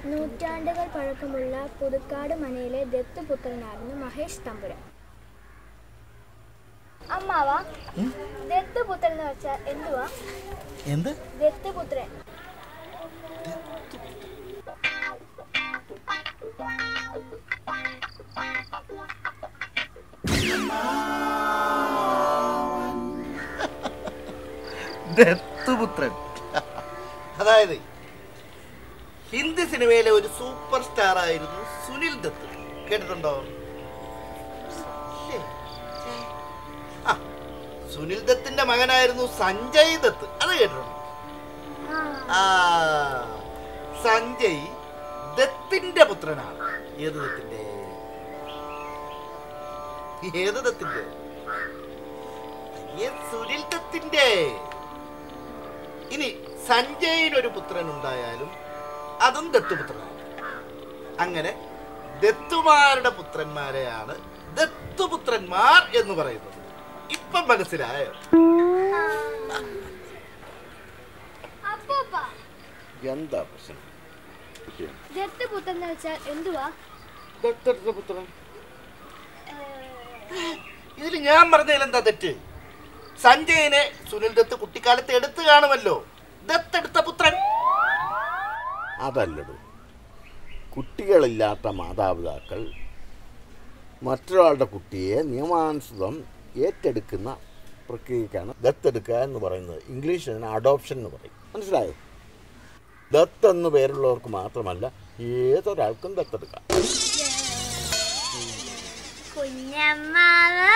നൂറ്റാണ്ടുകൾ പഴക്കമുള്ള പുതുക്കാട് മനയിലെ ദത്തുപുത്രനായിരുന്നു മഹേഷ് തമ്പുരാൻ അമ്മാവ ദത്തുപുത്രൻ എന്ന് വെച്ചാൽ എന്തുവാ എന്ത് ദത്തുപുത്രൻ ദത്തുപുത്രൻ അതായത് ഹിന്ദി സിനിമയിലെ ഒരു സൂപ്പർ സ്റ്റാർ ആയിരുന്നു സുനിൽ ദത്ത് കേട്ടിട്ടുണ്ടോ ഇല്ലേ? ആ, സുനിൽ ദത്തിന്റെ മകനായിരുന്നു സഞ്ജയ് ദത്ത് അത് കേട്ടിട്ടുണ്ടോ ആ സഞ്ജയ് ദത്തിന്റെ പുത്രനാണ് ഏത് ദത്തിന്റെ ഏത് ദത്തിന്റെ അയ്യേ, സുനിൽ ദത്തിന്റെ ഇനി സഞ്ജയിനൊരു പുത്രൻ ഉണ്ടായാലും അതും ദത്തുപുത്രനാണ് അങ്ങനെ ദത്തുമാരുടെ പുത്രന്മാരെയാണ് ദത്തുപുത്രന്മാർ എന്ന് പറയുന്നത് ഇപ്പം മനസ്സിലായോ അപ്പൂപ്പ എന്താ പ്രശ്നം ദത്തുപുത്രൻ എന്ന് വെച്ചാൽ എന്തുവാ ദത്തെടുത്ത പുത്രൻ ഇതിൽ ഞാൻ പറഞ്ഞതിൽ എന്താ തെറ്റ് സഞ്ജയനെ സുനിൽ ദത്ത് കുട്ടിക്കാലത്ത് എടുത്തു കാണുമല്ലോ ദത്തെടുത്ത പുത്രൻ അതല്ലടൂ കുട്ടികളില്ലാത്ത മാതാപിതാക്കൾ മറ്റൊരാളുടെ കുട്ടിയെ നിയമാനുസൃതം ഏറ്റെടുക്കുന്ന പ്രക്രിയക്കാണ് ദത്തെടുക്കുക എന്ന് പറയുന്നത് ഇംഗ്ലീഷിന് അഡോപ്ഷൻ എന്ന് പറയും മനസ്സിലായോ ദത്ത് എന്ന് പേരുള്ളവർക്ക് മാത്രമല്ല ഏതൊരാൾക്കും ദത്തെടുക്കാം കുഞ്ഞമ്മാവ